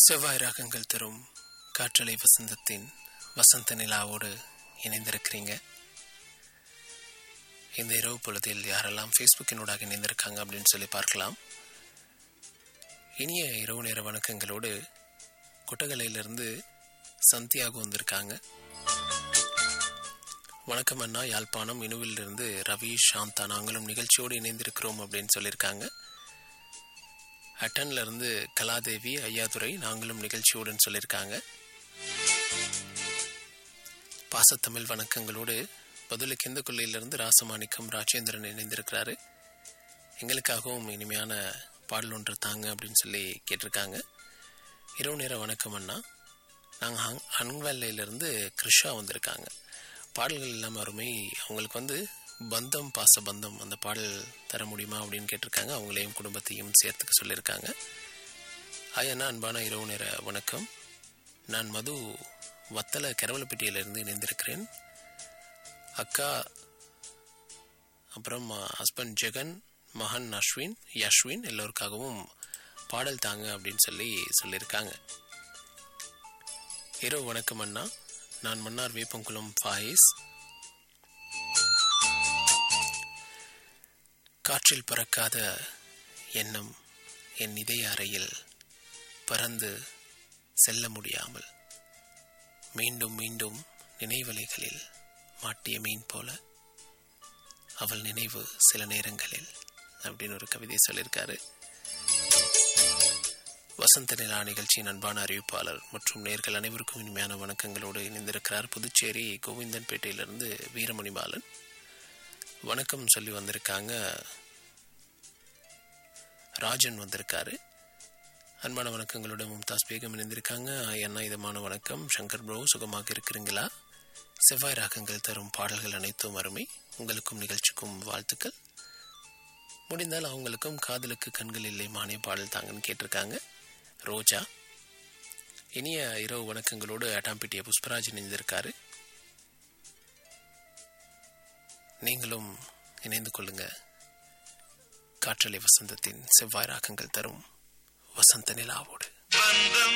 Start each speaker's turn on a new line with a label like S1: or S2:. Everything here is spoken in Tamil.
S1: செவ்வாய் ராகங்கள் தரும் காற்றலை வசந்தத்தின் வசந்த நிலாவோடு இணைந்திருக்கிறீங்க இந்த இரவு பொழுதில் யாரெல்லாம் ஃபேஸ்புக்கினூடாக இணைந்திருக்காங்க அப்படின்னு சொல்லி பார்க்கலாம் இனிய இரவு நேர வணக்கங்களோடு கொட்டகலையிலிருந்து சந்தியாகு வந்திருக்காங்க வணக்கம் அண்ணா யாழ்ப்பாணம் இனுவிலிருந்து ரவி சாந்தா நாங்களும் நிகழ்ச்சியோடு இணைந்திருக்கிறோம் அப்படின்னு சொல்லியிருக்காங்க அட்டன்ல இருந்து கலாதேவி ஐயாதுரை நாங்களும் நிகழ்ச்சியோடுன்னு சொல்லியிருக்காங்க பாசத்தமிழ் வணக்கங்களோடு பதில கெந்தக்குள்ளையிலிருந்து ராசமாணிக்கம் ராஜேந்திரன் இணைந்திருக்கிறாரு எங்களுக்காகவும் இனிமையான பாடல் ஒன்று தாங்க அப்படின்னு சொல்லி கேட்டிருக்காங்க இரவு நேர வணக்கம் அண்ணா நாங்கள் ஹங் ஹன்வெல்லையிலிருந்து கிருஷா வந்திருக்காங்க பாடல்கள் எல்லாம் அருமை அவங்களுக்கு வந்து பந்தம் பாச பந்தம் அந்த பாடல் தர முடியுமா அப்படின்னு கேட்டிருக்காங்க அவங்களையும் குடும்பத்தையும் சேர்த்துக்க சொல்லியிருக்காங்க ஐயண்ணா அன்பான இரவு நேர வணக்கம் நான் மது வத்தல கரவலப்பட்டியிலிருந்து இணைந்திருக்கிறேன் அக்கா அப்புறம் ஹஸ்பண்ட் ஜெகன் மகன் அஸ்வின் யஸ்வின் எல்லோருக்காகவும் பாடல் தாங்க அப்படின்னு சொல்லி சொல்லியிருக்காங்க இரவு வணக்கம் அண்ணா நான் மன்னார் வேப்பங்குளம் ஃபாயிஸ் காற்றில் பறக்காத எண்ணம் என் இதய அறையில் பறந்து செல்ல முடியாமல் மீண்டும் மீண்டும் நினைவலைகளில் மாட்டிய மீன் போல அவள் நினைவு சில நேரங்களில் அப்படின்னு ஒரு கவிதை சொல்லியிருக்காரு வசந்த நிலா நிகழ்ச்சியின் அன்பான அறிவிப்பாளர் மற்றும் நேர்கள் அனைவருக்கும் இனிமையான வணக்கங்களோடு இணைந்திருக்கிறார் புதுச்சேரி கோவிந்தன்பேட்டையிலிருந்து வீரமணி பாலன் வணக்கம் சொல்லி வந்திருக்காங்க ராஜன் வந்திருக்காரு அன்பான வணக்கங்களோட மும்தாஸ் பேகம் இணைந்திருக்காங்க என்ன இதமான வணக்கம் சங்கர் ப்ரோ சுகமாக இருக்கிறீங்களா செவ்வாய் ராகங்கள் தரும் பாடல்கள் அனைத்தும் அருமை உங்களுக்கும் நிகழ்ச்சிக்கும் வாழ்த்துக்கள் முடிந்தால் அவங்களுக்கும் காதலுக்கு கண்கள் இல்லை மானிய பாடல் தாங்கன்னு கேட்டிருக்காங்க ரோஜா இனிய இரவு வணக்கங்களோடு அட்டாம்பிட்டிய புஷ்பராஜ் இணைந்திருக்காரு நீங்களும் இணைந்து கொள்ளுங்க காற்றலை வசந்தத்தின் செவ்வாய் ராகங்கள் தரும் வசந்த நிலாவோடு
S2: பந்தம்